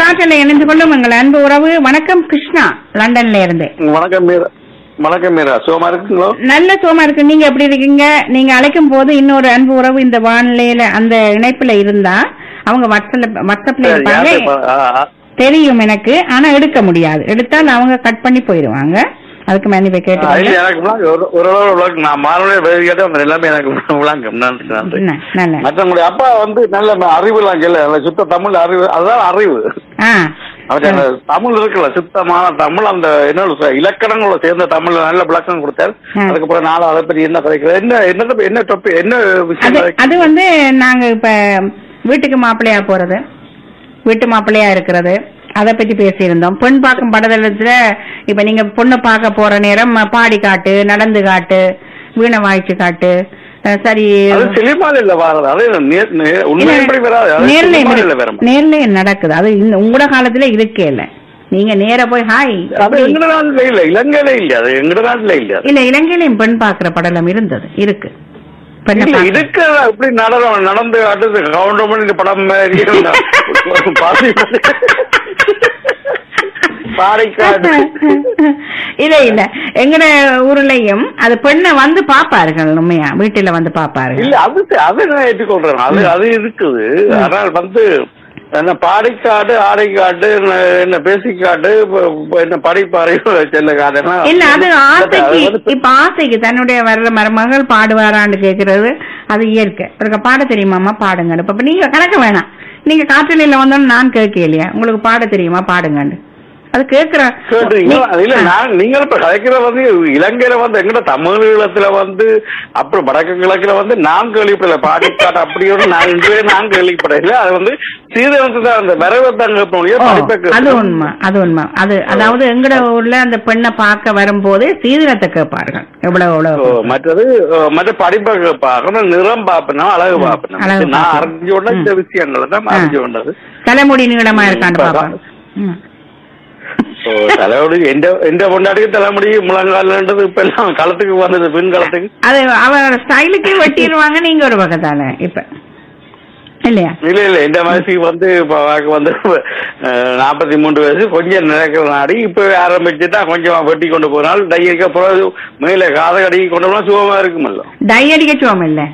காற்றில் இணைந்து கொள்ளும் எங்கள் அன்பு உறவு வணக்கம் கிருஷ்ணா லண்டன்ல இருந்து வணக்கம் மீரா வணக்கம் மீரா சுகமா இருக்குங்களோ நல்ல சுகமா இருக்கு நீங்க எப்படி இருக்கீங்க நீங்க அழைக்கும் போது இன்னொரு அன்பு உறவு இந்த வானிலையில அந்த இணைப்புல இருந்தா அவங்க வாட்ஸ்அப்ல வாட்ஸ்அப்ல இருப்பாங்க யாரு பா- ஆ, ஆ. தெரியும் எனக்கு ஆனா எடுக்க முடியாது எடுத்தால் அவங்க கட் பண்ணி போயிருவாங்க அதுக்கு மன்னிப்பை ஆ, இல்ல, கேட்டு எனக்கு விளங்கு. ஒரு ஒரு அளவு விளங்கு. நான் மாணவனே வேறு கேட்டா அந்த எல்லாமே எனக்கு விளங்கும் நன்றி நன்றி நல்ல மற்றவங்களுடைய அப்பா வந்து நல்ல அறிவு எல்லாம் இல்ல நல்ல சுத்த தமிழ் அறிவு அதுதான் அறிவு ஆ அவரு அந்த தமிழ் இருக்குல்ல சுத்தமான தமிழ் அந்த என்ன சொல்றது, இலக்கணங்களோட சேர்ந்த தமிழ் நல்ல விளக்கம் கொடுத்தாரு ஆ. அதுக்கப்புறம் நானும் அதை பத்தி என்ன கிடைக்கிறது என்ன என்ன என்ன topic, என்ன விஷயம் அது கிடைக்குது? அது வந்து நாங்க இப்ப வீட்டுக்கு மாப்பிள்ளையா போறது வீட்டு மாப்பிள்ளையா இருக்கிறது அத பத்தி பேசியிருந்தோம் பெண் பார்க்கும் படதளத்துல இப்ப நீங்க பொண்ணு பார்க்க போற நேரம் பாடி காட்டு நடந்து காட்டு வீணை வாய்ச்சி காட்டு அஹ் சரி அது சினிமால இல்ல வாரது அது நே- நே- உண்மையின்படி வராது அது நேர்ல சினிமால இல்ல வேற நேர்ல நடக்குது அது இந்த உங்களோட காலத்துல இருக்கே இல்ல நீங்க நேர போய் ஹாய் அது எங்கட நாட்டுல இல்ல இலங்கையில இல்ல அது எங்கட நாட்டுல இல்ல அது. இல்ல இலங்கையிலும் பெண் பாக்குற படலம் இருந்தது இருக்கு பெண்ணை இல்ல பார்க்க- இதுக்கு இப்படி நடனம் நடந்து அடுத்து கவுண்டர் பண்ணி படம் மாதிரி பாதி பாடிக்காடு இல்ல இல்ல எங்கட ஊர்லயும் அது பெண்ணை வந்து பாப்பார்கள் உண்மையா வீட்டுல வந்து பாப்பார்கள் இல்ல அது அது நான் ஏற்றுக்கொள்றேன் அது அது இருக்குது ஆனால் வந்து என்ன பாடிக்காடு ஆடைக்காடு என்ன- என்ன பேசிக்காடு இப்ப- இப்ப என்ன படிப்பாறை செல்ல காடுனா இல்ல அது ஆசைக்கு அது வந்து இப்ப ஆசைக்கு தன்னுடைய வர்ற மருமகள் பாடுவாரான்னு கேக்குறது அது இயற்கை பிறகு பாட தெரியுமாமா பாடுங்க இப்ப இப்ப நீங்க கணக்கு வேணாம் நீங்க காற்றலையில வந்தோன்னு நான் கேட்க இல்லையா உங்களுக்கு பாட தெரியுமா பாடுங்கன்னு அது கேக்குற கேட்டுறீங்க அது இல்ல ஆ. நான் நீங்க இப்ப கலைக்கிற வந்து இலங்கையில வந்து எங்கட தமிழ் ஈழத்துல வந்து அப்புறம் வடக்கு கிழக்குல வந்து நான் கேள்விப்படல பாடிக்காடு அப்படி ஒன்று நான் இன்றைய நான் கேள்விப்படல அது வந்து சீதனத்து தான் அந்த விரைவத்தாங்க ஓ, அது உண்மை அது உண்மை அது அதாவது எங்கட ஊர்ல அந்த பெண்ணை பார்க்க வரும்போது சீதனத்தை கேட்பார்கள் எவ்வளவு ஓ, எவ்வளவு மற்றது ஓ, மற்ற படிப்பை பார்க்கணும் நிறம் பார்ப்பணும் அழகு அழகு பார்ப்பணும் நான் பார்ப்பணும். அறிஞ்சு கொண்ட இந்த விஷயங்களை தான் ஆ. அறிஞ்சு கொண்டது தலைமுடி நீளமா இருக்கான்னு இப்ப பாப்பாங்க ம். ஓ, தலைமுடி எந்த எந்த பொண்டாட்டிக்கு தலைமுடி முழங்கால்ன்றது இப்ப எல்லாம் களத்துக்கு வந்தது பின் களத்துக்கு அது அவரோட ஸ்டைலுக்கு வெட்டிடுவாங்க நீங்க ஒரு பக்கத்தால இப்ப இல்லையா இல்ல இல்ல இந்த வயசுக்கு வந்து இப்ப அவருக்கு வந்து நாற்பத்தி மூன்று வயசு கொஞ்சம் நடக்கிற நாடி இப்ப ஆரம்பிச்சுட்டா கொஞ்சம் வெட்டி கொண்டு போனால் டையக்க பிறகு மேல காத கடிக்கு கொண்டு போனா சுகமா இருக்குமல்ல டை அடிக்க சோம் இல்ல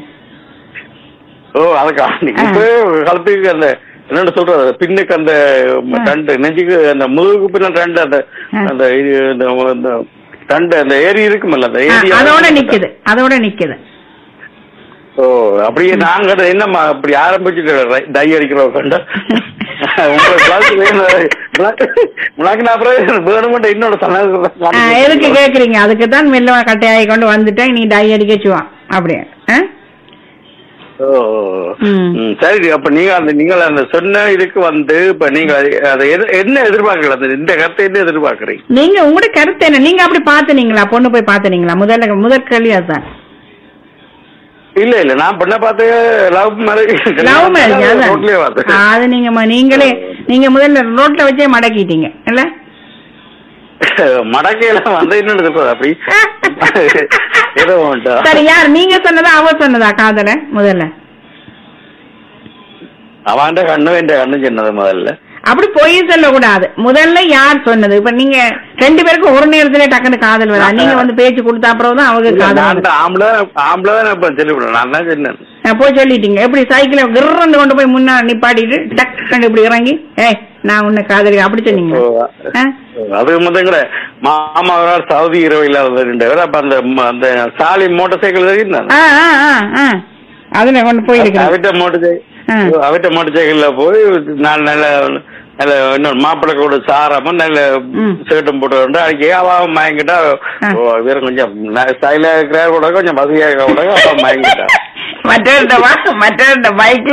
ஓ அதுக்காண்டி ஆ. இப்ப களத்துக்கு அந்த என்னன்னு சொல்றது பின்னுக்கு அந்த ஆ. தண்டு நெஞ்சுக்கு அந்த முதுகுக்கு பின்ன தண்டு அந்த ஆ. அந்த இது இந்த இந்த தண்டு அந்த ஏரி இருக்குமல்ல அந்த ஆ, ஏரி அதோட நிக்குது அதோட நிக்குது ஓ அப்படியே நாங்க அதை என்னம்மா அப்படி ஆரம்பிச்சுட்டு டை அடிக்கிறோம் கண்ட உங்க கிளாஸ் உனக்கு நான் அப்புறம் வேணுமென்ற இன்னொரு ஆ, எதுக்கு சமையல் கேக்குறீங்க அதுக்கு தான் மெல்ல கட்டையாகி கொண்டு வந்துட்டேன் நீ டை அடிக்க சுவான் அப்படியே ஆ? ஓ ம். ம், சரி அப்ப நீங்க அந்த நீங்கள் அந்த சொன்ன இதுக்கு வந்து இப்ப நீங்க அது- அதை எது- என்ன எதிர்பார்க்கல அந்த இந்த கருத்தை என்ன எதிர்பார்க்கறீங்க நீங்க உங்களோட கருத்து என்ன நீங்க அப்படி பாத்துனீங்களா பொண்ணு போய் பாத்துனீங்களா முதல்ல முதல் கேள்வி அதுதான் இல்ல இல்ல நான் பண்ண பார்த்து லவ் மேரேஜ் லவ் மேரேஜ் ரோட்லயே பார்த்தேன் அது நீங்க ம- நீங்களே நீங்க முதல்ல ரோட்ல வச்சே மடக்கிட்டீங்க இல்ல மடக்கையில வந்து என்ன சொல்றது அப்படி ஏதோ உண்டா சரி யார் நீங்க சொன்னதா அவ சொன்னதா காதல முதல்ல அவன்ட கண்ணு என் கண்ணு சொன்னது முதல்ல அப்படி பொய் சொல்லக்கூடாது முதல்ல யார் சொன்னது இப்ப நீங்க ரெண்டு பேருக்கும் ஒரு நேரத்துல டக்குனு காதல் வரா நீங்க வந்து பேச்சு கொடுத்த அப்புறம் தான் அவங்க இல்ல, காதல் நான் வருது. தான் ஆம்பளை ஆம்பளை தான் இப்ப சொல்லிவிடுறேன் நான் தான் சொன்னேன் நான் போய் சொல்லிட்டீங்க எப்படி சைக்கிள கிர்றந்து கொண்டு போய் முன்னா நிப்பாட்டிட்டு டக்குன்னு இப்படி இறங்கி ஏய் நான் உன்னை காதலி அப்படி சொன்னீங்க ஓ, ஆ? அது மட்டும் கூட மாமா ஒரு நாள் சவுதி இரவில் ரெண்டு அப்ப அந்த ம- அந்த சாலி மோட்டார் சைக்கிள் இருந்தாங்க ஆ, ஆ, ஆ, ஆ. அதுல கொண்டு போயிருக்கேன் அவிட்ட மோட்டர் ஆ. சைக்கிள் அவிட்ட மோட்டர் சைக்கிள்ல போய் நான் நல்ல நல்ல இன்னொரு மாப்பிள்ளை கூட சாராம நல்ல ம். ஷர்ட்டும் போட்டு வந்து அன்னைக்கு அவன் மயங்கிட்டா ஆ. ஓ, வேற கொஞ்சம் ஸ்டைலா இருக்கிற கூட கொஞ்சம் வசதியா இருக்கிற கூட அவன் மயங்கிட்டா மற்றவர்கிட்ட வா மற்றவர்கிட்ட பைக்ல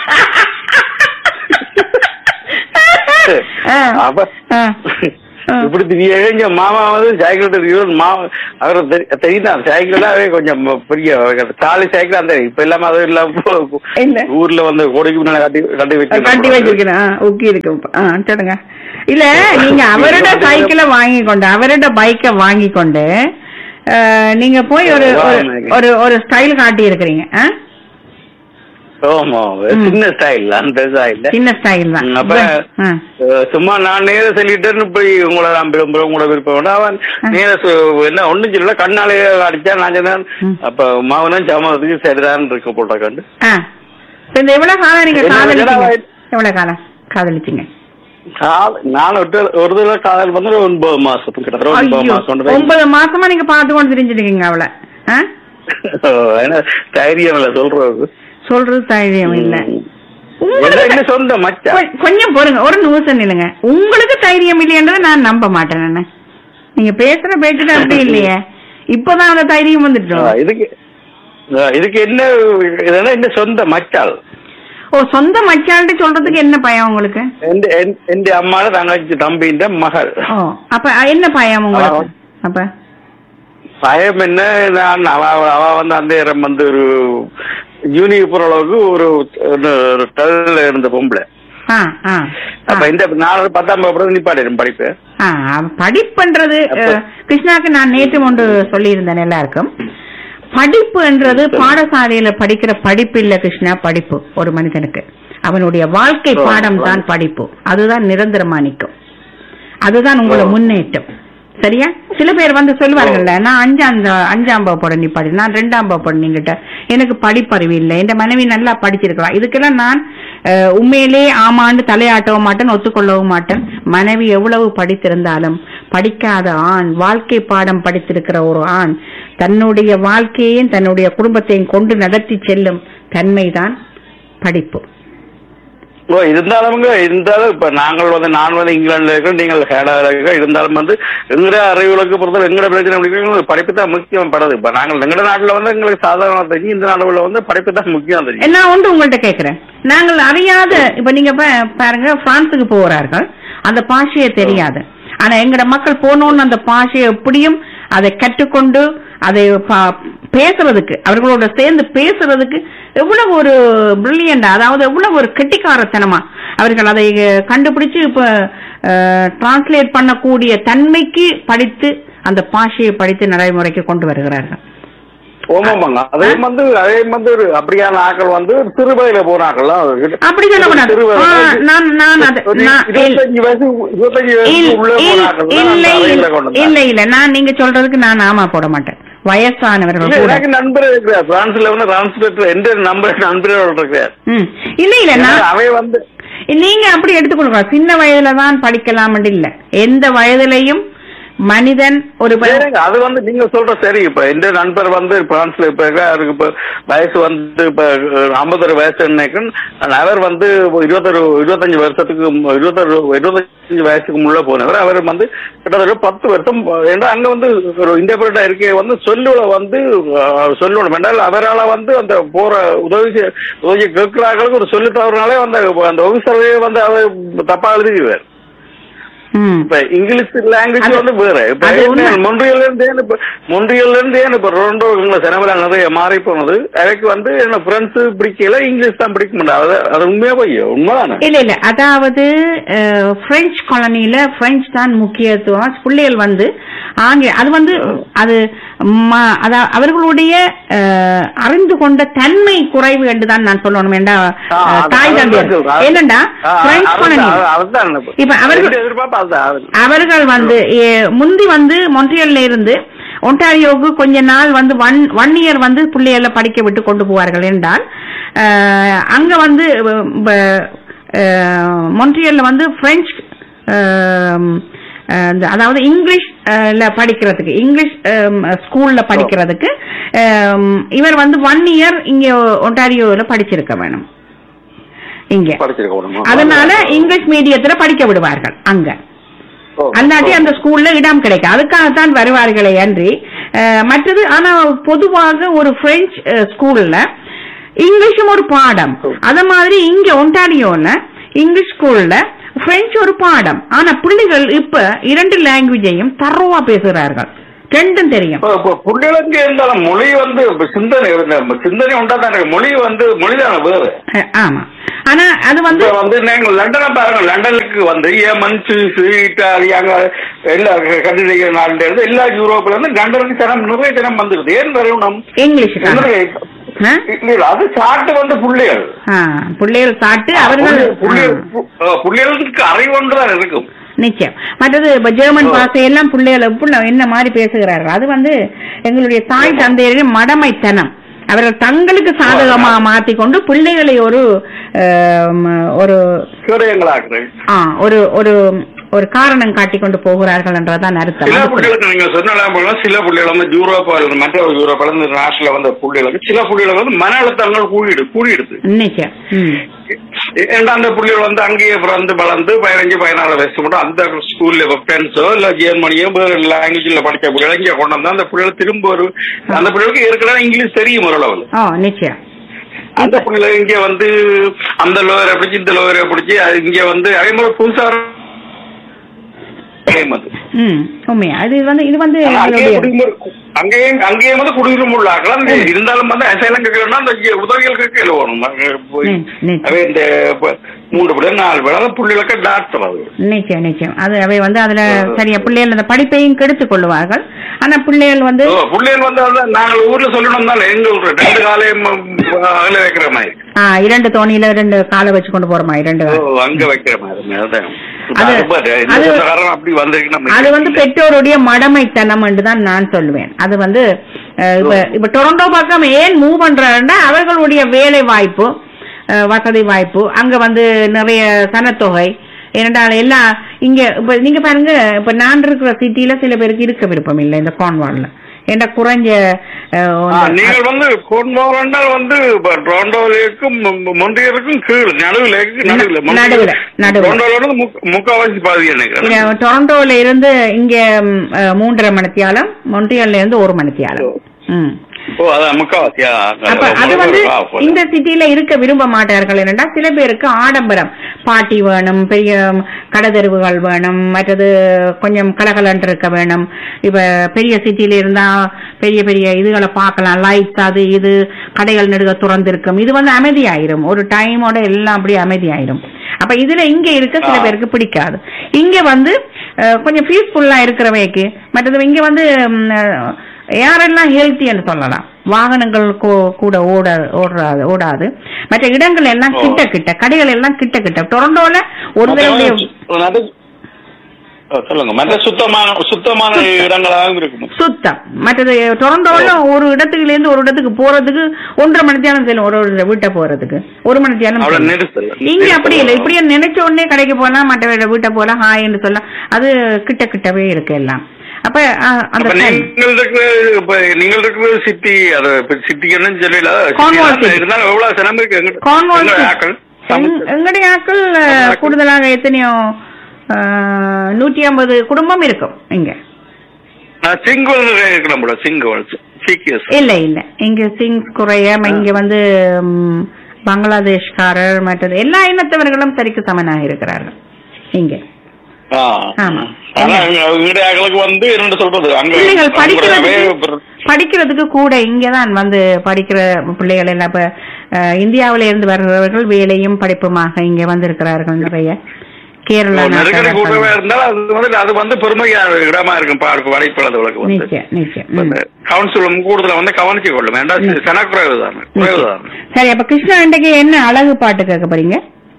அப்ப இப்படி திடீர்னு மாமா வந்து சைக்கிள் தெரியும் மாமா அவர் தெரியுதான் சைக்கிள் கொஞ்சம் பெரிய சாலி சைக்கிள் அந்த இப்ப இல்லாம அதுவும் இல்ல. இல்லாம ஊர்ல வந்து கோடைக்கு முன்னாடி கட்டி கட்டி வச்சு கட்டி வச்சிருக்கிறேன் ஆ, ஊக்கி இருக்கு ஆ சொல்லுங்க இல்ல நீங்க அவரோட சைக்கிளை வாங்கி கொண்டு அவரோட பைக்கை வாங்கி கொண்டு ஆ, நீங்க போய் ஒரு ஒரு- ஒரு ஒரு ஸ்டைல் காட்டி இருக்கிறீங்க ஆ? ஆமா ம். சின்ன ஸ்டைல் அந்த ஸ்டைல் சின்ன ஸ்டைல் தான் அப்ப ஆ. அஹ், சும்மா நான் நேர சொல்லிட்டேன்னு போய் உங்களை நான் விரும்புறேன் உங்களை விருப்பம் வேண்டாம். அவன் நேர சொ- என்ன ஒண்ணும் சொல்லல கண்ணாலே அடிச்சா நான் சொன்னேன் ம். அப்ப மகனும் சமத்துக்கு சரிதான் இருக்க போட்ட கண்டு ஆ. இப்ப இந்த எவ்வளவு காலம் நீங்க என்ன காதலிச்சீங்க வேலை? எவ்வளவு காலம் காதலிச்சீங்க கால- நான் ஒரு ஒரு தடவை காதல் வந்து ஒரு ஒன்பது மாசம் கிட்டத்தட்ட ஒரு ஒன்பது ஐயோ, மாசம் ஒன்றரை. ஒன்பது மாசமா நீங்க பார்த்து கொண்டு தெரிஞ்சிருக்கீங்க அவளை ஆ? என்ன தைரியம் இல்ல சொல்றது சொல்றது தைரியம் இல்ல ம். உங்களுக்கு என்ன என்ன சொந்த மச்சான் கொ- கொஞ்சம் பொறுங்க ஒரு நிமிஷம் இல்லைங்க உங்களுக்கு தைரியம் இல்லையன்றதை நான் நம்ப மாட்டேன் நானு நீங்க பேசுற பேச்சுட்டு அப்படி இல்லையே இப்பதான் அந்த தைரியம் வந்துட்டோம் ஆ, இதுக்கு ஆ, இதுக்கு என்ன இதெல்லாம் என்ன சொந்த மச்சாள் ஓ சொந்த மச்சான்ட்டு சொல்றதுக்கு என்ன பயம் உங்களுக்கு எந்த எந்த- எந்த அம்மால தங்கச்சி தம்பின்ற மகள் ஓ அப்ப என்ன பயம் உங்களுக்கு அப்ப பயம் என்ன நான் அவ அவ- அவ வந்து அந்த நேரம் வந்து ஒரு யூனிக் போற அளவுக்கு ஒரு ஒரு டல்ல இருந்த பொம்பளை ஆ ஆ அப்ப இந்த நாலு பத்தாம் வகுப்பு நிப்பாட்டிடும் படிப்பு ஆ, படிப்புன்றது அஹ், கிருஷ்ணாக்கு நான் நேற்று ஒன்று சொல்லியிருந்தேன் எல்லாருக்கும் படிப்புன்றது பாடசாலையில படிக்கிற படிப்பு இல்ல கிருஷ்ணா படிப்பு ஒரு மனிதனுக்கு அவனுடைய வாழ்க்கை ஓ, பாடம் தான் படிப்பு அதுதான் நிரந்தரமா நிக்கும் அதுதான் உங்களை ஓ. முன்னேற்றம் சரியா சில பேர் வந்து சொல்லுவாங்கல்ல நான் அஞ்சாம் த- அஞ்சாம் வகுப்போட நீ படி நான் ரெண்டாம் வகுப்போட நீங்கிட்ட எனக்கு படிப்பறிவு இல்லை என் மனைவி நல்லா படிச்சிருக்கலாம் இதுக்கெல்லாம் நான் அஹ், உண்மையிலே ஆமாண்டு தலையாட்டவும் மாட்டேன் ஒத்துக்கொள்ளவும் மாட்டேன் மனைவி எவ்வளவு படித்திருந்தாலும் படிக்காத ஆண் வாழ்க்கை பாடம் படித்திருக்கிற ஒரு ஆண் தன்னுடைய வாழ்க்கையையும் தன்னுடைய குடும்பத்தையும் கொண்டு நடத்தி செல்லும் தன்மைதான் படிப்பு ஓ இருந்தாலும் இருந்தாலும் இப்ப நாங்கள் வந்து நான் வந்து இங்கிலாந்துல இருக்கோம் நீங்கள் கேனடால இருக்கோம் இருந்தாலும் வந்து எங்கட அறிவுகளுக்கு பொறுத்தவரை எங்கட பிரச்சனை பிடிக்கும் படிப்பு தான் முக்கியம் படுது இப்ப நாங்கள் எங்கட நாட்டுல வந்து எங்களுக்கு சாதாரண தெரியும் இந்த நாடுல வந்து படிப்பு தான் முக்கியம் தெரியும் நான் ஒன்று உங்கள்ட்ட கேக்குறேன் நாங்கள் அறியாத இப்ப நீங்க பா- பாருங்க பிரான்சுக்கு போகிறார்கள் அந்த பாஷையை தெரியாது ஆனா எங்கட மக்கள் போனோன்னு அந்த பாஷையை எப்படியும் அதை கற்றுக்கொண்டு அதை பா- பேசுறதுக்கு அவர்களோட சேர்ந்து பேசுறதுக்கு எவ்வளவு ஒரு பிரில்லியண்டா அதாவது எவ்வளவு ஒரு கெட்டிக்காரத்தனமா அவர்கள் அதை அஹ், கண்டுபிடிச்சு இப்ப டிரான்ஸ்லேட் பண்ணக்கூடிய தன்மைக்கு படித்து அந்த பாஷையை படித்து நடைமுறைக்கு கொண்டு வருகிறார்கள் ஓமாமாங்க அதே வந்து அதே வந்து ஒரு அப்படியான ஆக்கள் வந்து ஒரு சிறுவயதுல போனாக்கள் அப்படி சொல்லக்கூடாது ஆ, நான் நான் அது நான் இல்- இருபத்தஞ்சு வயசு இருபத்தஞ்சு இல்- வயசு உள்ள இல்- போனாக்கள் இல்லை தான் இல்ல கொண்டு இல்ல இல்ல நான் நீங்க சொல்றதுக்கு நான் ஆமா போட மாட்டேன் வயசானவர்கள் இல்ல, கூட எனக்கு நண்பர் இருக்கிறார் பிரான்ஸ்ல வந்து டிரான்ஸ்லேட்டர் எந்த நம்பர் நண்பர் இருக்கிறார் ம். இல்ல இல்ல நான் அவை வந்து நீங்க அப்படி எடுத்துக்கொள்ளுங்க சின்ன வயதுல தான் படிக்கலாம் இல்ல எந்த வயதிலையும் மனிதன் ஒரு ப- சரிங்க, அது வந்து நீங்க சொல்ற சரி இப்ப எந்த நண்பர் வந்து பிரான்ஸ்ல இப்ப இருக்காரு, அவருக்கு இப்ப வயசு வந்து இப்ப ஐம்பத்தொரு வயசு நினைக்கும் அவர் வந்து இருபத்தொரு இருபத்தஞ்சு வருஷத்துக்கு மு- இருபத்தொரு இருபத்தஞ்சு வயசுக்கு முள்ள போனவர் அவர் வந்து கிட்டத்தட்ட பத்து வருஷம் ஏன்னா அங்க வந்து ஒரு இண்டிபெண்டா இருக்க வந்து சொல்லுல வந்து அஹ், சொல்லணும் என்றால் அவரால வந்து அந்த போற உதவி செய்- உதவி கேட்கிறார்களுக்கு ஒரு சொல்லி தவறுனாலே வந்து அந்த ஆபீசரே வந்து அவர் தப்பா எழுதிடுவார் ம். இப்ப இங்கிலீஷ் லாங்குவேஜ் அது- வந்து வேற இப்ப அது உண்மை. மொன்றியல்ல இருந்து ஏன் இப்ப மொன்றியல்ல இருந்து ஏன் இப்ப ரொண்டோ செனவல நிறைய மாறி போனது எனக்கு வந்து என்ன பிரெஞ்சு பிடிக்கல இங்கிலீஷ் தான் பிடிக்க முடியாது அது- அது உண்மையா போய் உண்மைதானே இல்ல இல்ல அதாவது அஹ், பிரெஞ்சு காலனில பிரெஞ்சு தான் முக்கியத்துவம் பிள்ளைகள் வந்து ஆங்கில அது வந்து அது ம- அதா- அவர்களுடைய அஹ், அறிந்து கொண்ட தன்மை குறைவு என்று தான் நான் சொல்லணும் ஏண்டா ஆ, அஹ், அது- தாய் அது- தந்தையர் அது- என்னண்டா ஆ, பிரெஞ்சு அதுதான், காலனி அது- அதுதான் இப்ப. இப்ப அவர்கள் என்னுடைய எதிர்பார்ப்பு அதுதான். அவர்கள் வந்து ஏ, முந்தி வந்து மொன்ட்ரியல்ல இருந்து ஒன்டாரியோவுக்கு கொஞ்ச நாள் வந்து ஒன் ஒன் இயர் வந்து பிள்ளைகளை படிக்க விட்டு கொண்டு போவார்கள் என்றால் அஹ், அங்க வந்து மொன்ட்ரியல்ல வந்து பிரெஞ்சு அஹ், அஹ், இந்த- அதாவது இங்கிலீஷ் அஹ், ல படிக்கிறதுக்கு இங்கிலீஷ் அஹ், ஸ்கூல்ல படிக்கிறதுக்கு அஹ், இவர் வந்து ஒன் இயர் இங்க ஒன்டாரியோல படிச்சிருக்க வேணும் இங்க படிச்சிருக்க வேணுமா? அதனால இங்கிலீஷ் மீடியத்துல படிக்க விடுவார்கள் அங்க ஓ, அல்லாட்டி ஓ. அந்த ஸ்கூல்ல இடம் கிடைக்கும் அதுக்காகத்தான் வருவார்களே அன்றி அஹ், மற்றது ஆனா பொதுவாக ஒரு பிரெஞ்சு அஹ், ஸ்கூல்ல இங்கிலீஷும் ஒரு பாடம் அத மாதிரி இங்க ஒன்டாரியோல இங்கிலீஷ் ஸ்கூல்ல பிரெஞ்சு ஒரு பாடம் ஆனா பிள்ளைகள் இப்ப இரண்டு லாங்குவேஜையும் தரோவா பேசுகிறார்கள் ரெண்டும் தெரியும் இப்போ இப்போ புள்ளிகளுக்கு இருந்தாலும் மொழி வந்து இப்ப சிந்தனை இந்த சிந்தனை உண்டா தான் இருக்கு மொழி வந்து மொழிதான வேறு அஹ், ஆமா ஆனா அது வந்து இப்ப வந்து நீங்க லண்டனை பாருங்க லண்டனுக்கு வந்து ஏமன் சுவிஸ் இட்டாலி அங்க எல்லா கண்டினிய நாடுல இருந்து எல்லா யூரோப்ல இருந்து லண்டனுக்கு ஜனம் நிறைய ஜனம் வந்துருது ஏன் வரணும் இங்கிலீஷ் தான் ஆ? இல்ல அது சாட்டு வந்து புள்ளிகள் ஆ, பிள்ளைகள் சாட்டு அவர்கள் புள்ளிகள் ஆ. பு- அஹ் புள்ளிகளுக்கு அறிவொன்று தான் இருக்கும் நிச்சயம் மற்றது இப்ப ஜெர்மன் ஓ. பாஷையெல்லாம் பிள்ளைகள் எப்படி என்ன மாதிரி பேசுகிறார்கள் அது வந்து எங்களுடைய தாய் தந்தையரின் மடமைத்தனம் அவர்கள் தங்களுக்கு சாதகமா மாத்திக்கொண்டு பிள்ளைகளை ஒரு ஆம், ஒரு சிறையங்களாக்குறது ஆ, ஒரு ஒரு ஒரு காரணம் காட்டிக் கொண்டு போகிறார்கள் என்றதான் அர்த்தம் சில அது புள்ளை- புள்ளிகளுக்கு நீங்க சொன்னலாம் போல சில புள்ளிகள் வந்து யூரோப்பா இருந்து மற்ற யூரோப்பால இருந்து நாட்டில் வந்த புள்ளிகளுக்கு சில புள்ளிகள் வந்து மன அழுத்தங்கள் கூடிடு கூடிடுது நிச்சயம் ம். ஏன்னா அந்த புள்ளிகள் வந்து அங்கேயே பிறந்து வளர்ந்து பதினஞ்சு பதினாலு வயசு மட்டும் அந்த ஸ்கூல்ல ஃப்ரெண்ட்ஸோ இல்ல ஜெர்மனியோ லாங்குவேஜ்ல படிச்ச புள்ளிகள் இங்க கொண்டு வந்தா அந்த புள்ளிகள் திரும்ப ஒரு அந்த புள்ளிகளுக்கு ஏற்கனவே இங்கிலீஷ் தெரியும் ஓரளவு ஓ நிச்சயம் அந்த புள்ளிகள் இங்க வந்து அந்த லோயரை பிடிச்சி இந்த லோயரை பிடிச்சி அது இங்க வந்து அதே மாதிரி புதுசா game அது. ம் உண்மையா அது வந்து இது வந்து ஆனா அங்கேயே எங்களுடைய குடியுரிமை அங்கேயும் அங்கேயும் வந்து குடியுரிமை உள்ளாக்கலாம் இருந்தாலும் வந்து அசைலம் கேட்கலன்னா அந்த இங்க உதவிகள் கேட்க வேணும் அங்க போய் ம், ம். அவை இந்த இப்ப மூன்று பேர் நாலு பேர் அந்த புள்ளிகளுக்கு டாக்டர் அது நிச்சயம் நிச்சயம் அது அவை வந்து அதுல சரியா பிள்ளைகள் அந்த படிப்பையும் கெடுத்துக் கொள்வார்கள் ஆனா பிள்ளைகள் வந்து ஓ, புள்ளிகள் வந்து அதான் நாங்கள் ஊர்ல சொல்லணும் தான் எங்க ஊர்ல ரெண்டு காலையும் அகல வைக்கிற மாதிரி ஆ, இரண்டு தோணியில ரெண்டு காலை வச்சு கொண்டு போற மாதிரி ரெண்டு ஓ, கால். அங்க வைக்கிற மாதிரி அதான் அது- அது பாரு, இந்த அது- சொந்தக்காரன் அப்படி வந்திருக்கு நம்ம அது வந்து பெற்றோருடைய மடமைத்தனம் என்று தான் நான் சொல்லுவேன் அது வந்து அஹ், இப்ப இப்ப டொரண்டோ பக்கம் ஏன் மூவ் பண்றாருன்னா அவர்களுடைய வேலை வாய்ப்பு அஹ், வசதி வாய்ப்பு அங்க வந்து நிறைய சனத்தொகை ஏனென்றால் எல்லாம் இங்க இப்ப நீங்க பாருங்க இப்ப நான் இருக்கிற சிட்டில சில பேருக்கு இருக்க விருப்பம் இல்லை இந்த கான்வால்ல ஏன்னா குறைஞ்ச அஹ், ஆ, அந்த- நீங்கள் வந்து கோன்மோகன்டால் வந்து இப்ப டொரண்டோவிலேக்கும் மொண்டியருக்கும் கீழ் நடுவில் நடுவில் நடுவுல, நடுவுல. டொரண்டோல இருந்து முக்க- முக்காவாசி பாதி நினைக்கிறேன் இங்க டொரண்டோல இருந்து இங்க ம், அஹ், மூன்றரை மணித்தியாலம் மொன்ட்ரியல்ல இருந்து ஒரு மணித்தியாலம் ம் ஓ அதான் முக்காவாசியா அப்ப அது வந்து இந்த சிட்டில இருக்க விரும்ப மாட்டார்கள் என்னன்னா சில பேருக்கு ஆடம்பரம் பாட்டி வேணும் பெரிய கடைத்தெருவுகள் வேணும் மற்றது கொஞ்சம் கலகலன்று இருக்க வேணும் இப்ப பெரிய சிட்டில இருந்தா பெரிய பெரிய இதுகளை பார்க்கலாம் லைட்ஸ் அது இது கடைகள் நெடுக திறந்திருக்கும் இது வந்து அமைதியாயிரும் ஒரு டைமோட எல்லாம் அப்படியே அமைதியாயிரும் அப்ப இதுல இங்க இருக்க சில ஆ. பேருக்கு பிடிக்காது இங்க வந்து அஹ், கொஞ்சம் பீஸ்ஃபுல்லா இருக்கிறவைக்கு மற்றது இங்க வந்து ம், அஹ், யாரெல்லாம் ஹெல்த்தின்னு சொல்லலாம் வாகனங்கள் கூ- கூட ஓட ஓடாது ஓடாது மற்ற இடங்கள் எல்லாம் ஓ. கிட்ட கிட்ட கடைகள் எல்லாம் கிட்ட கிட்ட டொரண்டோல ஒரு தடவை சொல்லுங்க மற்ற சுத்தமான சுத்தமான இடங்களாகவும் இருக்கும் சுத்தம் மற்றது டொரண்டோல ஒரு இடத்துக்குல இருந்து ஒரு இடத்துக்கு போறதுக்கு ஒன்றரை மணி நேரம் செல்லும் ஒரு ஒரு வீட்டை போறதுக்கு ஒரு மணி நேரம் அவ்வளவு செல்லும். நெரிசல் இங்க அப்படி இல்லை இப்படியே நினைச்ச உடனே கடைக்கு போலாம் மற்ற வீட- வீட்டை போலாம் ஹாய்ன்னு சொல்லலாம் அது கிட்ட கிட்டவே இருக்கு எல்லாம் அப்ப அஹ், அந்த அப்ப time- நீங்கள் இருக்கிற இப்ப நீங்கள் இருக்கிற சிட்டி அது சிட்டி என்னன்னு சொல்லல Cornwall city city. இருந்தாலும் எவ்வளவு சிரமம் இருக்கு எங்க- கான்வால் எங்க ஆக்கள் எங்- எங்களுடைய ஆக்கள் அஹ், தமிழ் கூடுதலாக எத்தனையோ அஹ், நூற்றி ஐம்பது குடும்பம் இருக்கும் இங்க சிங்கோல் இருக்கிறோம் போல சிங்கோல் சீக்கியஸ் இல்ல இல்ல இங்க சிங்ஸ் குறைய இங்க வந்து ம், பங்களாதேஷ்காரர் மற்றது எல்லா இனத்தவர்களும் சரிக்கு சமனாக இருக்கிறார்கள் இங்க ஆமா. ஆனா எங்களுடைய ஆக்களுக்கு வந்து என்ன சொல்றது அங்க பிள்ளைகள் அங்க படிக்கிறதுக்கு வே- படிக்கிறதுக்கு கூட இங்கதான் வந்து படிக்கிற பிள்ளைகள் எல்லாம் இப்ப அஹ், இந்தியாவில இருந்து வர்றவர்கள் வேலையும் படிப்புமாக இங்க வந்திருக்கிறார்கள் நிறைய கேரளா ஒரு நெருக்கடி நாட்டவர்கள். கூட்டமே இருந்தால் அது வந்து அது வந்து பெருமையான இடமா இருக்கும் பார்க்க வலைப்பழதுகளுக்கு வந்து நிச்சயம் நிச்சயம் ம். கவுன்சிலும் கூடுதல வந்து கவனிச்சு கொள்ளும் வேண்டாம் சனக்குறைவு தானே குறைவு தானே சரி அப்ப கிருஷ்ணா இன்றைக்கு என்ன அழகு பாட்டு கேட்க போறீங்க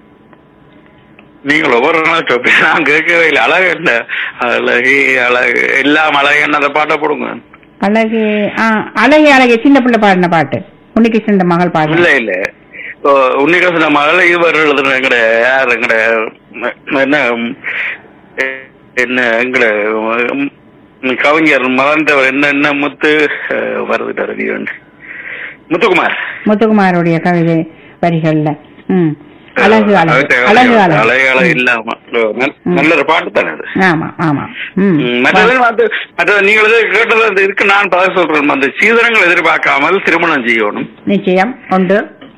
நீங்கள் ஒவ்வொரு நாள் topic நான் கேட்கவே இல்லை அழகு என்ன அழகு அழகு எல்லாம் அழகு என்ன அந்த பாட்டை போடுங்க அழகு ஆ அழகு அழகு சின்ன பிள்ளை பாடின பாட்டு உன்னிகிருஷ்ணன் மகள் இல்ல பாடின இல்ல இப்போ உன்னிகாசன மகள் இவர் எழுதுன எங்கட யார் எங்கட ம- என்ன ம், எ- என்ன எங்கட ம், கவிஞர் மறந்தவர் என்ன என்ன முத்து அஹ், வருதுட்டாரு நீ வந்து முத்துக்குமார் முத்துக்குமாருடைய கவிதை வரிகள்ல ம் அழகு அழகு அழகு அழகு அழகு அழகு இல்லாம ஓ, நல்- நல்ல ஒரு பாட்டு தானே அது ஆமா ஆமா ம் ம், மற்றது வந்து மற்றது நீங்கள் எது கேட்டது அது இருக்கு நான் பதில் சொல்றேன் அந்த சீதனங்கள் எதிர்பார்க்காமல் திருமணம் செய்யணும் நிச்சயம் ஒன்று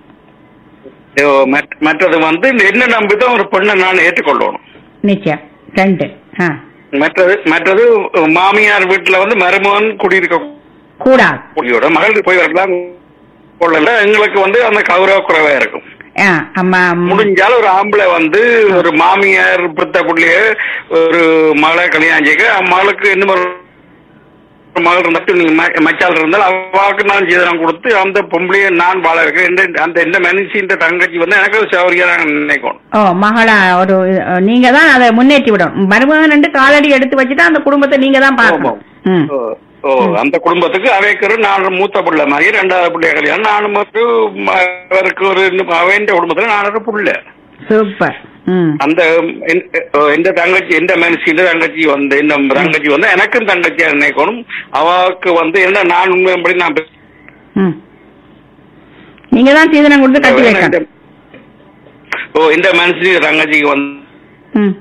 ஓ, மற்ற- மற்றது வந்து என்ன நம்பிதான் ஒரு பெண்ணை நான் ஏற்றுக்கொள்ளணும் நிச்சயம் ரெண்டு ஆ மற்றது மற்றது மாமியார் வீட்டுல வந்து மருமகன் குடியிருக்க கூடாது கூடியோட மகள் போய் வரலாம் கொள்ளல எங்களுக்கு வந்து அந்த கௌரவ குறைவா இருக்கும் ஆ, அம்மா முடிஞ்சாலும் ஒரு ஆம்பளை வந்து ஒரு மாமியார் பித்த புள்ளிய ஒரு மகளை கல்யாணம் செய்ய மகளுக்கு இன்னும் ஒரு மகள் இருந்தாலும் நீங்க ம- மச்சால் இருந்தால் அவாவுக்கு நான் ஜீதனம் கொடுத்து அந்த பொம்பளைய நான் வாழ வைக்கிறேன் இந்த- அந்த எந்த மனுஷன் தங்கச்சி வந்து எனக்கு ஒரு சௌரியா நான் நினைக்கணும் ஓ மகளா ஒரு அஹ், நீங்க தான் அதை முன்னேற்றி விடணும் மருமகன் ரெண்டு காலடி எடுத்து வச்சுட்டா அந்த குடும்பத்தை நீங்க தான் பார்க்கணும் ம். ஓ, ஓ அந்த குடும்பத்துக்கு அவைக்கு நான் மூத்த பிள்ளை மாதிரி ரெண்டாவது பிள்ளைய கல்யாணம் நானும் மட்டும் அவருக்கு ஒரு இன்னும் அவன் குடும்பத்துல நான் ஒரு பிள்ளை சூப்பர் ம் அந்த என்- எந்த தங்கச்சி எந்த மனுஷி இந்த தங்கச்சி வந்து இந்த தங்கச்சி வந்து எனக்கும் தங்கச்சியா நினைக்கணும் அவக்கு வந்து என்ன நான் உண்மைப்படி நான் பே- ம் நீங்க தான் சீதனம் கொடுத்து கட்டி வைக்கணும் இந்த- ஓ இந்த மனுஷி தங்கச்சிக்கு வந்து ம்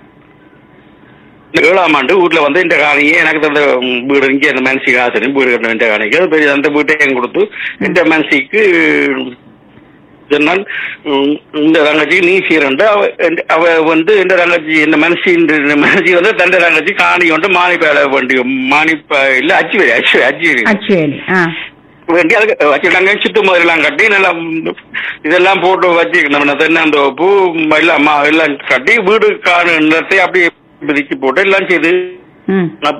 இந்த ஏழாம் ஆண்டு வீட்டுல வந்து இந்த காணியை எனக்கு தந்த வீடு இங்கே இந்த மனுஷி காசு வீடு கட்டணும் இந்த காணிக்கு அது பெரிய அந்த வீட்டையும் கொடுத்து இந்த மனுஷிக்கு சொன்னால் உம், இந்த தங்கச்சி நீ சீரண்டு அவ இந்த- அவ வந்து இந்த தங்கச்சி இந்த மனுஷி இந்த மனுஷி வந்து தந்த தங்கச்சி காணி கொண்டு மானிப்பேல வேண்டி மானிப்ப இல்ல அச்சு வேலி அச்சு அச்சு வேலி அச்சுவேலி ஆ வேண்டி அதுக்கு வச்சுட்டாங்க சித்து மாதிரிலாம் கட்டி நல்லா இதெல்லாம் போட்டு வச்சுக்கணும் தென்னந்தோப்பு எல்லாம் மா- எல்லாம் கட்டி வீடு காணு நிலத்தை அப்படியே பிரிச்சு போட்டு எல்லாம் செய்து ம் அப்ப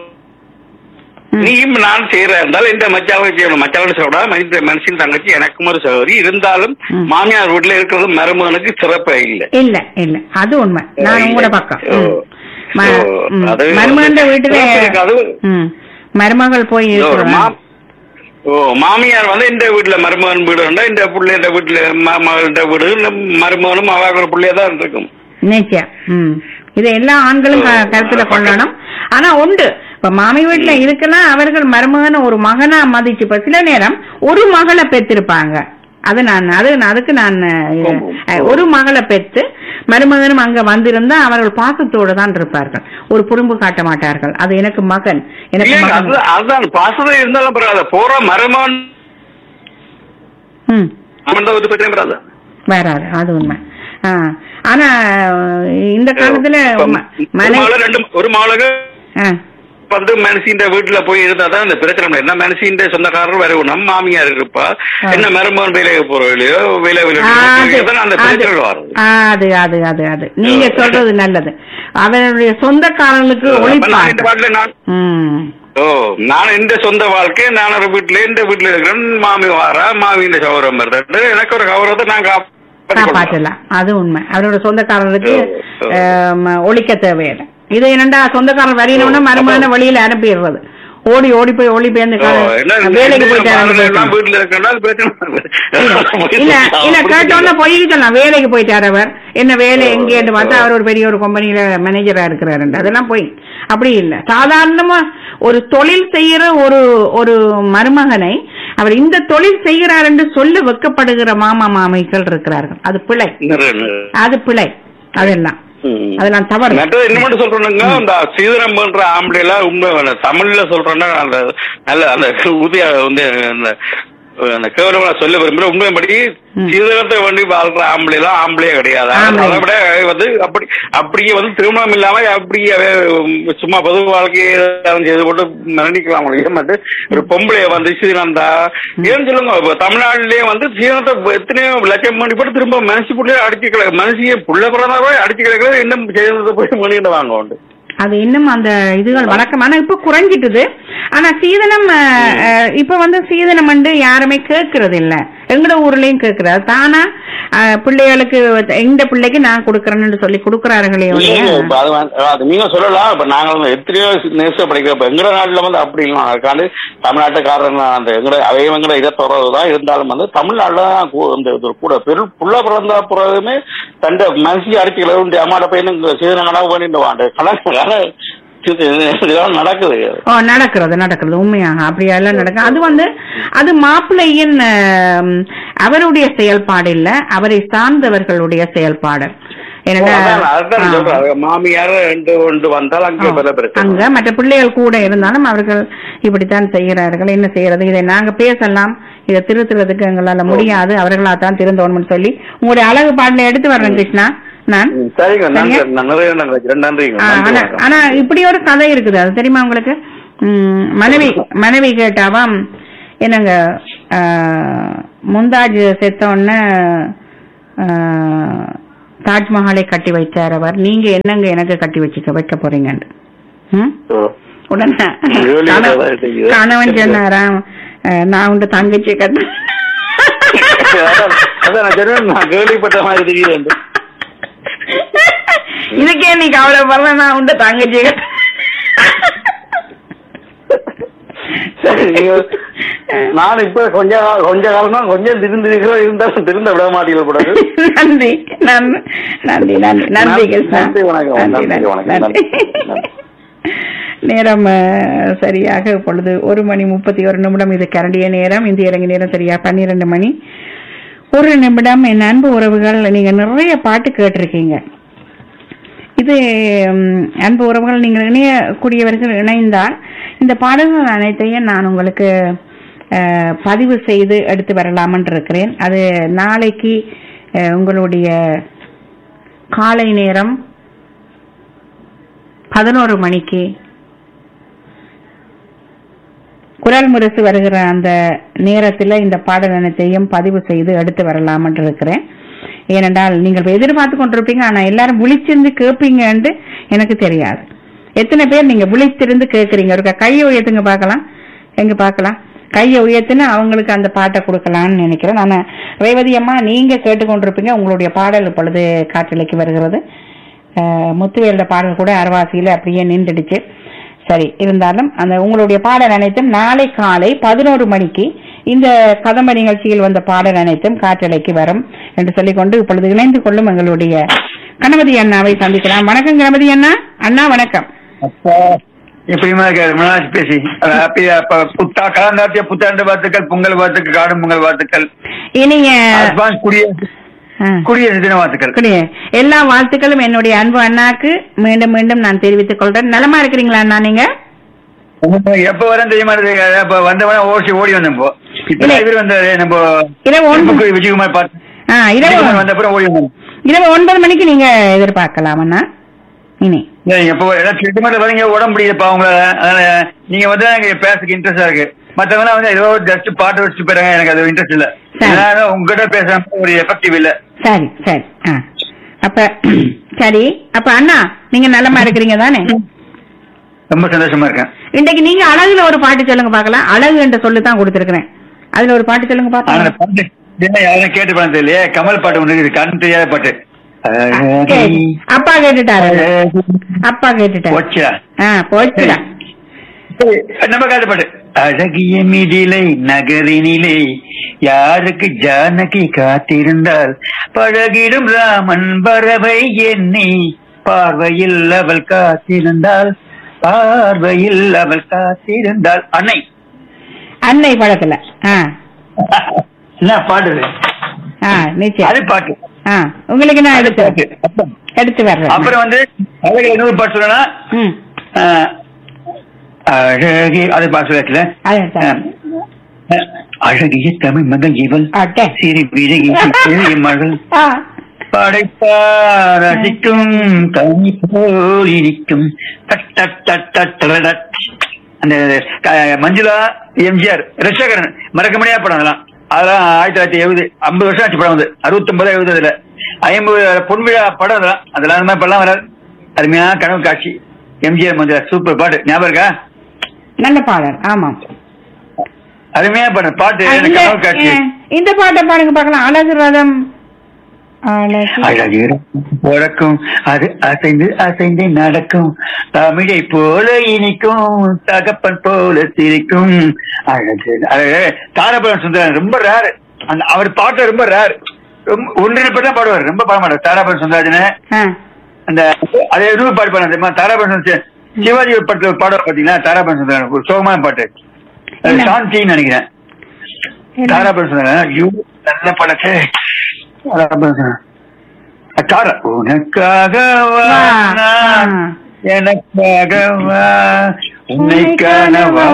ம். நீயும் நான் செய்யறா இருந்தாலும் இந்த மச்சாவை செய்யணும் மச்சாவோட சொல்றா இந்த மனுஷன் தங்கச்சி எனக்கும் ஒரு சகோதரி இருந்தாலும் ம். மாமியார் வீட்டுல இருக்கிறது மருமகனுக்கு சிறப்பே இல்லை இல்ல இல்ல அது உண்மை நான் உங்களோட பக்கம் ம். ம- ஓ, ம். அது மருமகன் வீட்டுல சிறப்பு இருக்காது. ம் மருமகள் போய் ஒரு இருக்கிறதா? மா- ஓ மாமியார் வந்து இந்த வீட்டுல மருமகன் வீடு உண்டா இந்த புள்ள இந்த வீட்டுல ம- மகள்கிட்ட வீடு இந்த மருமகனும் அவாக்கிற புள்ளையா தான் இருக்கும் நிச்சயம் ம் இது எல்லா ஆண்களும் க- கருத்துல கொள்ளணும் ஆனா உண்டு இப்ப மாமி வீட்டுல இருக்கலாம் அவர்கள் மருமகனை ஒரு மகனா மதிச்சு இப்ப சில நேரம் ஒரு மகளை பெற்றிருப்பாங்க அது நான் அது அதுக்கு நான் அஹ், அஹ், ஒரு மகளை பெற்று மருமகனும் அங்க வந்திருந்தா அவர்கள் பாசத்தோடு தான் இருப்பார்கள் ஒரு புறம்பு காட்ட மாட்டார்கள் அது எனக்கு மகன் எனக்கு இல்லைங்க, மகன் அதுதான் அதுதான் பாசத்தை இருந்தாலும் பரவாயில்ல போற மருமகன் ம் அவன் தான் ஒரு பிரச்சனை வராது வராது அது உண்மை ஆ. ஆனா இந்த காலத்துல இப்ப ம- ஒரு மனை மகளை ரெண்டு ஒரு மகளுக்கு ஆ. வந்து மனுஷின்ற வீட்டுல போய் இருந்தா தான் இந்த பிரச்சனை இல்லை. என்ன மனுஷின்ற சொந்தக்காரர் வரவும் நம்ம மாமியார் இருப்பா ஆ. என்ன மருமகன் வேலைக்கு போறவில்லையோ வேலை அது வேலை அந்த அது பிரச்சனை வருது அது அது அது அது நீங்க சொல்றது நல்லது அவருடைய சொந்தக்காரங்களுக்கு அப்ப நான் இந்த ஒழிப்பாங்க பாட்டுல நான் ம் ஓ நான் இந்த சொந்த வாழ்க்கை நான் ஒரு வீட்டுல இந்த வீட்டுல இருக்கிறேன் மாமி வாரா மாமி இந்த கௌரவம் வருது எனக்கு ஒரு கௌரவத்தை நான் காப்பாற்றிக் கொள்வேன். காப்பாற்றலாம் அது உண்மை அவரோட சொந்தக்காரருக்கு ஓ, ஓ. ஆம், ஒழிக்க தேவையில்லை இது என்னண்டா சொந்தக்காரர் வரையினோம்னா ஓ, மருமகனை அப்போ- வெளியில அனுப்பிடுறது ஓடி ஓடி போய் ஓடி போய் அந்த ஓ, என்ன இந்த வேலைக்கு இந்த போயிட்டாரு மாமனார் எல்லாம் வீட்டுல இருக்கேன்னா அது பிரச்சனை இல்ல இல்ல கேட்டோன்னா பொய் சொல்லலாம் வேலைக்கு போயிட்டாரு அவர் என்ன வேலை ஓ, எங்கேன்னு பார்த்தா ஓ. அவர் ஒரு பெரிய ஒரு கம்பெனில மேனேஜரா இருக்கிறாரு அதெல்லாம் போய் அப்படி இல்ல சாதாரணமா ஒரு தொழில் செய்யற ஒரு ஒரு மருமகனை அவர் இந்த தொழில் செய்கிறார் என்று சொல்ல வெக்கப்படுகிற மாமா மாமிகள் இருக்கிறார்கள் அது பிழை நிறைய, நிறைய. அது பிழை அதெல்லாம் ம். அதெல்லாம் தவறு மற்றது என்ன மட்டும் சொல்றேனுங்க இந்த சீதனம் பண்ற ஆம்பளை எல்லாம் உண்மை வேணும் தமிழ்ல சொல்றேன்னா அந்த நல்ல அந்த உதய வந்து அந்த அந்த கேவலமா சொல்ல விரும்புற உண்மைப்படி ம். சீதனத்தை வேண்டி வாழ்ற ஆம்பளை எல்லாம் ஆம்பளையே கிடையாது ஆம்பளை. அதை விட வந்து அப்படி அப்படியே வந்து திருமணம் இல்லாம அப்படியே உம், சும்மா பொது வாழ்க்கையை ஏதாவது செய்து போட்டு நினைக்கலாம் ஏமாட்டு ஒரு பொம்பளைய வந்து சீதனந்தா ஏன்னு சொல்லுங்க இப்ப தமிழ்நாட்டிலேயே வந்து சீதனத்தை எத்தனையோ லட்சம் மணி போட்டு திரும்ப மனசு புள்ளைய அடிச்சு கிடக்கு மனசிய புள்ள பிறந்தாவே அடிச்சு கிடக்கிறது இன்னும் சீதனத்தை போய் மணிகிட்ட வாங்க உண்டு அது இன்னும் அந்த இதுகள் வழக்கம் ஆனா இப்ப குறைஞ்சிட்டுது ஆனா சீதனம் அஹ், அஹ், இப்ப வந்து சீதனம் வந்து யாருமே கேட்கறது இல்ல எங்கட ஊர்லயும் கேட்கறாரு தானா அஹ், பிள்ளைகளுக்கு இந்த பிள்ளைக்கு நான் கொடுக்கறேன்னு சொல்லி கொடுக்கறார்களே ஒழிய இல்லைங்க, இப்ப அது வந்து- அது நீங்க சொல்லலாம் இப்ப நாங்க வந்து எத்தனையோ நேச படிக்கிற இப்ப எங்கட நாட்டுல வந்து அப்படி இல்லை அதுக்காண்டு தமிழ்நாட்டுக்காரன் அந்த எங்கட அவையவங்கட இதை தொடர்றதுதான் இருந்தாலும் வந்து தமிழ்நாட்டுல தான் கூ- இந்த இது கூட பெரு புள்ள பிறந்தா பிறகுமே தண்டை மனசி அடிச்சுக்களை உண்டு அம்மாட்ட பையனு சீதன கனவு பண்ணிட்டு வாண்டு கணக்கு இதெல்லாம் நடக்குது ஓ நடக்கிறது நடக்கிறது உண்மையாக அப்படியெல்லாம் நடக்கும் அது வந்து அது மாப்பிள்ளையின் அஹ், அவருடைய செயல்பாடு இல்ல அவரை சார்ந்தவர்களுடைய செயல்பாடு என்னடா அதான் அதுதான் ஆ. சொல்றேன் அது மாமியார் ரெண்டு கொண்டு வந்தால் அங்கே பல பிரச்சனை அங்க மற்ற பிள்ளைகள் கூட இருந்தாலும் அவர்கள் இப்படித்தான் செய்கிறார்கள் என்ன செய்யறது இதை நாங்க பேசலாம் இதை திருத்துறதுக்கு எங்களால முடியாது அவர்களா தான் திருந்தோணும்னு சொல்லி உங்களுடைய அழகு பாடல எடுத்து வர்றேன் கிருஷ்ணா நான் ம், சரிங்க நன்றி சரிங்க? நான் நிறைய எண்ணம் கிடைக்கிறேன் நன்றிங்க ஆ, நன்றி ஆனா வணக்கம். ஆனா இப்படி ஒரு கதை இருக்குது அது தெரியுமா உங்களுக்கு ம், மனைவி மனைவி கேட்டாவாம் என்னங்க ஆ, மும்தாஜ் செத்த உடனே ஆ, தாஜ்மஹாலை கட்டி வைத்தார் அவர் நீங்க என்னங்க எனக்கு கட்டி வச்சுக்க வைக்க போறீங்கன்னு ம்? ஓ. உடனே ஏழு கணவன் கதை இருக்குது. கணவன் சொன்னாராம் "அஹ், நான் உங்க தங்கச்சி கட்ட அதான் அதான் நான் சொன்னேன், நான் கேள்விப்பட்ட மாதிரி தெரியுது இதுக்கே நீ கவலைப்படுற நான் உண்ட தங்கச்சி கட்ட சரி, நீங்க- நான் இப்ப கொஞ்ச கால- கொஞ்ச காலமா கொஞ்சம் திருந்திருக்கிறோம் இருந்தாலும் திருந்த விட மாட்டீங்க கூடாது நன்றி நன்றி நன்றி நன்றி நன்றி கிருஷ்ணா நன்றி, வணக்கம். நன்றி நன்றி, நன்றி வணக்கம். நன்றி நன்றி. நேரம் அஹ், சரியாக இப்பொழுது ஒரு மணி முப்பத்தி ஒரு நிமிடம் இது கரண்டிய நேரம் இந்திய இலங்கை நேரம் சரியா பன்னிரண்டு மணி ஒரு நிமிடம் என் அன்பு உறவுகள் நீங்க நிறைய பாட்டு கேட்டிருக்கீங்க இது ம், அன்பு உறவுகள் நீங்கள் இணையக்கூடியவர்கள் இணைந்தால் இந்த பாடல்கள் அனைத்தையும் நான் உங்களுக்கு அஹ், பதிவு செய்து எடுத்து வரலாமென்று இருக்கிறேன் அது நாளைக்கு அஹ், உங்களுடைய காலை நேரம் பதினோரு மணிக்கு குரல் முரசு வருகிற அந்த நேரத்தில் இந்த பாடல் அனைத்தையும் பதிவு செய்து எடுத்து வரலாம் என்று இருக்கிறேன் ஏனென்றால் நீங்கள் எதிர்பார்த்து கொண்டிருப்பீங்க ஆனா எல்லாரும் விழிச்சிருந்து கேட்பீங்கன்னு எனக்கு தெரியாது எத்தனை பேர் நீங்க விழித்திருந்து கேட்கறீங்க ஒரு கையை உயர்த்துங்க பார்க்கலாம் எங்க பார்க்கலாம் கையை உயர்த்துன்னு அவங்களுக்கு அந்த பாட்டை கொடுக்கலாம்னு நினைக்கிறேன் ஆனா ரேவதி அம்மா நீங்க கேட்டுக்கொண்டிருப்பீங்க உங்களுடைய பாடல் இப்பொழுது காற்றலைக்கு வருகிறது அஹ், முத்துவேலோட பாடல் கூட அரவாசியில அப்படியே நின்றுடுச்சு சரி இருந்தாலும் அந்த உங்களுடைய பாடல் அனைத்தும் நாளை காலை பதினோரு மணிக்கு இந்த கதம்ப நிகழ்ச்சியில் வந்த பாடல் அனைத்தும் காற்றலைக்கு வரும் என்று சொல்லிக்கொண்டு இப்பொழுது இணைந்து கொள்ளும் எங்களுடைய கணபதி அண்ணாவை சந்திக்கலாம் வணக்கம் கணபதி அண்ணா அண்ணா வணக்கம் அப்பா எப்படிமா இருக்காரு மனோஜ் பேசி ஹாப்பி அப்ப புத்தா கலந்தாத்திய புத்தாண்டு வாழ்த்துக்கள் பொங்கல் வாழ்த்துக்கள் காடும் பொங்கல் வாழ்த்துக்கள் இனிய அட்வான்ஸ் குடியரசு ஆ. குடியரசு தின வாழ்த்துக்கள் அப்படியே. எல்லா வாழ்த்துக்களும் என்னுடைய அன்பு அண்ணாக்கு மீண்டும் மீண்டும் நான் தெரிவித்துக் கொள்றேன் நலமா இருக்கிறீங்களா அண்ணா நீங்க எப்ப வரேன் தெரியுமா இருக்கு? அப்ப வந்தவன ஓடி ஓடி வந்தோம் இப்போ இப்ப இல்லை. இவர் வந்தாரு நம்ம இரவு ஒன்பது Facebook விஜயகுமார் பார்த்து ஆ, இரவு விஜயகுமார் வந்த அப்புறம் ஓடி வந்தோம் இரவு ஒன்பது மணிக்கு நீங்க எதிர்பார்க்கலாம் அண்ணா இனி ஏய், எப்போ ஏதாவது திருட்டு மாதிரி வரீங்க உடம்பு முடியுதுப்பா உங்களால அதனால நீங்க வந்து எனக்கு பேசுறதுக்கு இன்ட்ரெஸ்டா இருக்கு மத்தவங்க வந்து ஏதோ ஜஸ்ட் பாட்டு வச்சுட்டு போறாங்க எனக்கு அது இன்ட்ரெஸ்ட் இல்ல சரி. ஏன்னா உங்ககிட்ட பேசுற ஒரு எஃபெக்டிவ் இல்ல சரி சரி ஆ அப்ப சரி அப்ப அண்ணா நீங்க நலமா இருக்கிறீங்க தானே ரொம்ப சந்தோஷமா இருக்கேன் இன்றைக்கு நீங்க அழகுல ஒரு பாட்டு சொல்லுங்க பார்க்கலாம் அழகு என்ற சொல்லு தான் கொடுத்திருக்கிறேன் அதுல ஒரு பாட்டு சொல்லுங்க ஆனா அந்த பாப்போம் பாட்டு என்ன யாரும் கேட்டு பண்ண தெரியலையே கமல் பாட்டு ஒண்ணு இருக்குது கண் தெரியாத பாட்டு சரி. அப்பா கேட்டுட்டாரு அப்பா கேட்டுட்டாரு போச்சா ஆ போச்சுடா சரி, நம்ம காட்டு பாட்டு அழகிய மிதிலை நகரினிலே யாருக்கு ஜானகி காத்திருந்தால் பழகிடும் ராமன் பறவை எண்ணி பார்வையில் அவள் காத்திருந்தால் பார்வையில் அவள் காத்திருந்தாள் அன்னை அன்னை படத்துல ஆ என்ன பாட்டு இது? ஆ நிச்சயம் அது பாட்டு ஆ உங்களுக்கு நான் அது எடுத்து பாட்டு அப்புறம் எடுத்து வர்றேன் அப்புறம் வந்து அழகிய இன்னொரு பாட்டு சொல்லணும்னா ம் ஆஹ், அழகி அது பாட்டு சொல்லல அதான் சார். அழகிய தமிழ் மகள் இவள் அட்டே சிறு விழகி பெரிய மகள் ஆ படைப்பார் ரசிக்கும் கனி போல் இனிக்கும் டட் டட் டட் டட் டடடட். அந்த க- மஞ்சுளா எம்ஜிஆர் ரஷகரன் மறக்க முடியாத படம் அதெல்லாம் அதெல்லாம் ஆயிரத்தி தொள்ளாயிரத்தி எழுபது ஐம்பது வருஷம் ஆச்சு படம் வந்து அறுபத்தொன்பது எழுபது அதுல ஐம்பது பொன்விழா படம் அதெல்லாம் அதெல்லாம் அந்த மாதிரி படம் வராது அருமையான கனவு காட்சி எம்ஜிஆர் மஞ்சுளா சூப்பர் பாட்டு ஞாபகம் இருக்கா நல்ல பாடல் ஆமாம் அருமையா படம் பாட்டு ஆ, எனக்கு இந்த கனவு காட்சி ஆ, இந்த பாட்டை பாருங்க பார்க்கலாம் அழகு ரதம் அழகு அழகு பிறக்கும் அது அசைந்து அசைந்து நடக்கும் தமிழை போல இனிக்கும் தகப்பன் போல சிரிக்கும் அழகு அழகு தாராபுரம் சுந்தரன் ரொம்ப ரேர் அந்த அவர் பாட்டு ரொம்ப ரேர் ரொம்ப ஒன்று ரெண்டு பேர் தான் பாடுவார் ரொம்ப பாட மாட்டார் தாராபுரம் சுந்தராஜன ஆ, அந்த அதே எதுவும் பாட்டு பாடுறாங்க தெரியுமா தாராபுரம் சுந்தர- சிவாஜி ஒரு படத்துல ஒரு பாடுவார் பாத்தீங்களா தாராபுரம் சுந்தரன் ஒரு சோகமான பாட்டு அது என்ன? சாந்தின்னு நினைக்கிறேன் என்ன? தாராபுரம் சுந்தரன் ஐயோ நல்ல படத்தை தாராபுரம் சுந்தரன் தார உனக்காக வா வா, நான், ஆ. எனக்காக வா உன்னை காணவா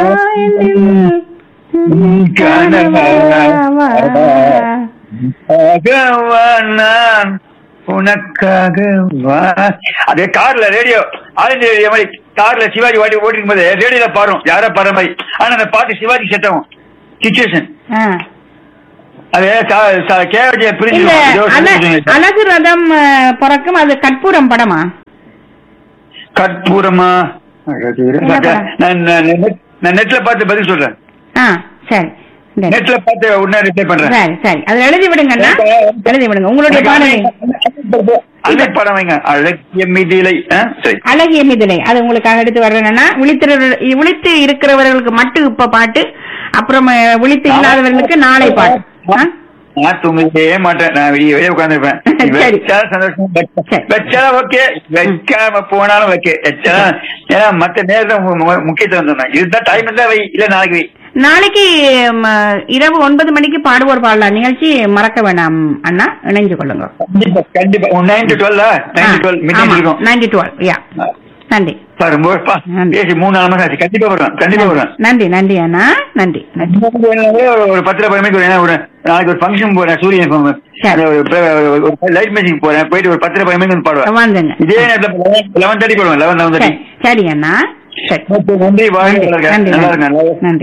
உன்னை காணவா உனக்காக வா நான் உனக்காக வா அதே கார்ல ரேடியோ ஆல் இந்தியா ரேடியோ மாதிரி கார்ல சிவாஜி வாட்டி ஓட்டிருக்கும் போது ரேடியோல பாடும் யாரோ பாடுற மாதிரி ஆனா அந்த பாட்டு சிவாஜி செட் ஆகும் சுச்சுவேஷன் ஆ. அது கேவஜிய இல்ல அல- பிரிஞ்சு அழகு ரதம் அஹ், பிறக்கும் அது கற்பூரம் படமா கற்பூரமா அழகு என்ன படம்? நான் நான் net- நான் நெட்ல பார்த்து பதில் சொல்றேன் ஆ சரி சரி. நெட்ல பார்த்து உடனே ரிப்ளை பண்றேன் சரி சரி அதுல எழுதி விடுங்கண்ணா எழுதி விடுங்க உங்களுடைய பாடலை அந்த படம் வைங்க அழகிய மிதிலை ஆ, சரி அழகிய மிதிலை அது உங்களுக்காக எடுத்து வர்றேன்னா விழித்திரு விழித்து இருக்கிறவர்களுக்கு மட்டும் இப்ப பாட்டு அப்புறம் அஹ், விழித்து இல்லாதவர்களுக்கு நாளை பாட்டு ஆ? நான் தூங்கவே மாட்டேன் நான் வெளியே வெளியே உட்காந்துருப்பேன் சரி. வச்சா சந்தோஷம் வச்சா- சரி. வச்சா ஓகே வைக்காம போனாலும் ஓகே வச்சா ஏன்னா மத்த நேரம் மு- மு- முக்கியத்துவம் சொன்னேன் இதுதான் டைம் இருந்தா வை இல்ல நாளைக்கு வை நாளைக்கு ம, இரவு ஒன்பது மணிக்கு பாடுவோர் பாடலாம் நிகழ்ச்சி மறக்க வேண்டாம் அண்ணா இணைஞ்சு கொள்ளுங்க கண்டிப்பா கண்டிப்பா nine to twelve nine to twelve meeting இருக்கும் நைன்டி டுவெல் யா நன்றி பாருங்க பா, நன்றி. பேசி மூணு நாலு மாசம் ஆச்சு கண்டிப்பா வருவேன் கண்டிப்பா வருவேன் நன்றி நன்றி அண்ணா நன்றி நன்றி ஒரு- ஒரு பத்து ரூபாய் மணிக்கு ஒரு- ஒரு நாளைக்கு ஒரு ஃபங்க்ஷன் போறேன் சூரியன் சரி. லைட் மேஜிக் போறேன் போயிட்டு ஒரு பத்து ரூபாய் மணிக்கு வந்து பாடுவேன் வந்துங்க இதே நேரத்தில் லெவன் தேர்ட்டி போடுவேன் லெவன் லெவன் சரி தேர்ட்டி சரி அண்ணா சரி நன்றி வாழ்க நன்றி, வளர்க. நன்றி, நல்லா இருங்க நன்றி.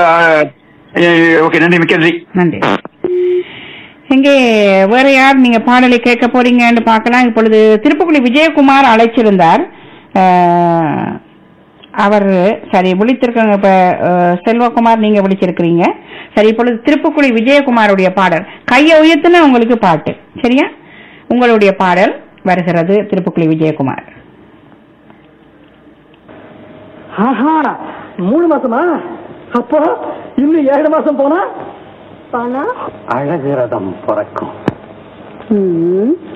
ஓகே நன்றி மிக்க நன்றி நன்றி இங்கே வேற யார் நீங்க பாடலை கேட்க போறீங்கன்னு பார்க்கலாம் இப்பொழுது திருப்புக்குடி விஜயகுமார் அழைச்சிருந்தார் அஹ், அவர் சரி விழித்திருக்காங்க இப்ப அஹ், செல்வகுமார் நீங்க விழிச்சிருக்கிறீங்க சரி இப்பொழுது திருப்புக்குடி விஜயகுமாருடைய பாடல் கையை உயர்த்துன உங்களுக்கு பாட்டு சரியா உங்களுடைய பாடல் வருகிறது திருப்புக்குடி விஜயகுமார் ஆஹா மூணு மாசமா அப்போ இன்னும் ஏழு மாசம் போனா போனா அழகு ரதம் பிறக்கும் ம்